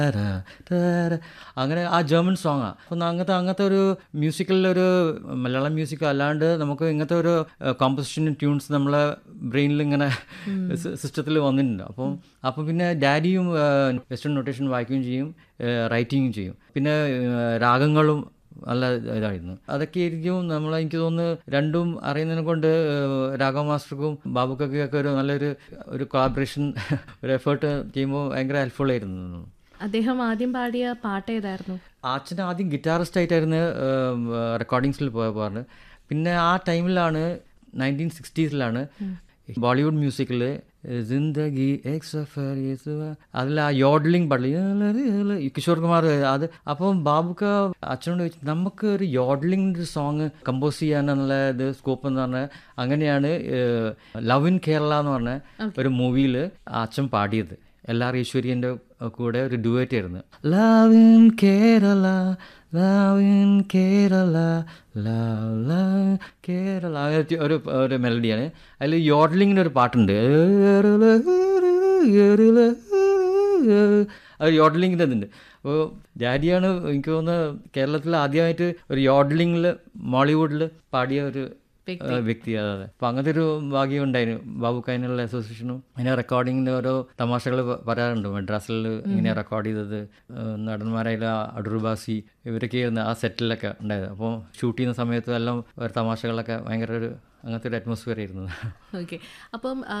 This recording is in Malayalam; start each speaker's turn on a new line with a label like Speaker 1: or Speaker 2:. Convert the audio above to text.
Speaker 1: ടാരാ, ടാരാ. അങ്ങനെ ആ ജർമ്മൻ സോങ്ങാണ് അപ്പം അങ്ങനത്തെ അങ്ങനത്തെ ഒരു മ്യൂസിക്കലിലൊരു മലയാളം മ്യൂസിക് അല്ലാണ്ട് നമുക്ക് ഇങ്ങനത്തെ ഒരു കോമ്പസിഷൻ ട്യൂൺസ് നമ്മളെ ബ്രെയിനിൽ ഇങ്ങനെ സിസ്റ്റത്തിൽ വന്നിട്ടുണ്ട് അപ്പം അപ്പം പിന്നെ ഡാഡിയും വെസ്റ്റേൺ നൊട്ടേഷൻ വായിക്കുകയും ചെയ്യും റൈറ്റിങ്ങും ചെയ്യും പിന്നെ ആ, രാഗങ്ങളും നല്ല ഇതായിരുന്നു അതൊക്കെ ആയിരിക്കും നമ്മൾ എനിക്ക് തോന്നുന്നു രണ്ടും അറിയുന്നതിനെ കൊണ്ട് ഏഹ്, രാഘവ മാസ്റ്റർക്കും ബാബുക്കൊക്കെ ഒക്കെ ഒരു നല്ലൊരു ഒരു കൊളാബറേഷൻ ഒരു എഫേർട്ട് ചെയ്യുമ്പോൾ ഭയങ്കര ഹെൽപ്ഫുൾ ആയിരുന്നു
Speaker 2: അദ്ദേഹം ആദ്യം പാടിയ പാട്ട് ഏതായിരുന്നു
Speaker 1: അച്ഛൻ ആദ്യം ഗിറ്റാറിസ്റ്റ് ആയിട്ടായിരുന്നു റെക്കോർഡിങ്സിൽ പോകാറ് പിന്നെ ആ ടൈമിലാണ് നയൻറ്റീൻ സിക്സ്റ്റീസിലാണ് ബോളിവുഡ് മ്യൂസിക്കിൽ ജിന്ദഗി എക് സഫർ യെ സുവ അതിൽ ആ യോഡ്ലിംഗ് പാടില്ല കിഷോർ കുമാർ അത് അപ്പം ബാബുക്ക അച്ഛനോട് ചോദിച്ചു നമുക്ക് ഒരു യോഡ്ലിംഗ് സോങ് കമ്പോസ് ചെയ്യാനുള്ള ഇത് സ്കോപ്പ് എന്ന് പറഞ്ഞാൽ അങ്ങനെയാണ് ലവ് ഇൻ കേരള എന്ന് പറഞ്ഞ ഒരു മൂവിയിൽ അച്ഛൻ പാടിയത് എൽ ആർ ഈശ്വര്യൻ്റെ കൂടെ ഒരു ഡുവേറ്റ് ആയിരുന്നു love in Kerala love in Kerala love love Kerala അങ്ങനത്തെ ഒരു ഒരു മെലഡിയാണ് അതിൽ യോഡ്ലിങ്ങിൻ്റെ ഒരു പാട്ടുണ്ട് അത് യോഡ്ലിങ്ങിൻ്റെ ഇതുണ്ട് അപ്പോൾ ഡാഡിയാണ് എനിക്ക് തോന്നുന്നത് കേരളത്തിൽ ആദ്യമായിട്ട് ഒരു യോഡ്ലിങ്ങിൽ മോളിവുഡിൽ പാടിയ ഒരു ആ, വ്യക്തി അതെ അതെ അപ്പം അങ്ങനത്തെ ഒരു ഭാഗ്യം ഉണ്ടായിരുന്നു ബാബുക്കായനുള്ള അസോസിയേഷനും ഇങ്ങനെ റെക്കോർഡിങ്ങിൻ്റെ ഓരോ തമാശകൾ പറയാറുണ്ട് മദ്രാസിൽ ഇങ്ങനെ റെക്കോർഡ് ചെയ്തത് ആ, നടന്മാരായാലും ആ അടൂർബാസി ഇവരൊക്കെ ആയിരുന്നു ആ സെറ്റിലൊക്കെ ഉണ്ടായത് അപ്പോൾ ഷൂട്ട് ചെയ്യുന്ന സമയത്ത് എല്ലാം ഒരു തമാശകളൊക്കെ ഭയങ്കര ഒരു അങ്ങനത്തെ ഒരു അറ്റ്മോസ്ഫിയർ ആയിരുന്നു
Speaker 2: ഓക്കെ അപ്പം ആ,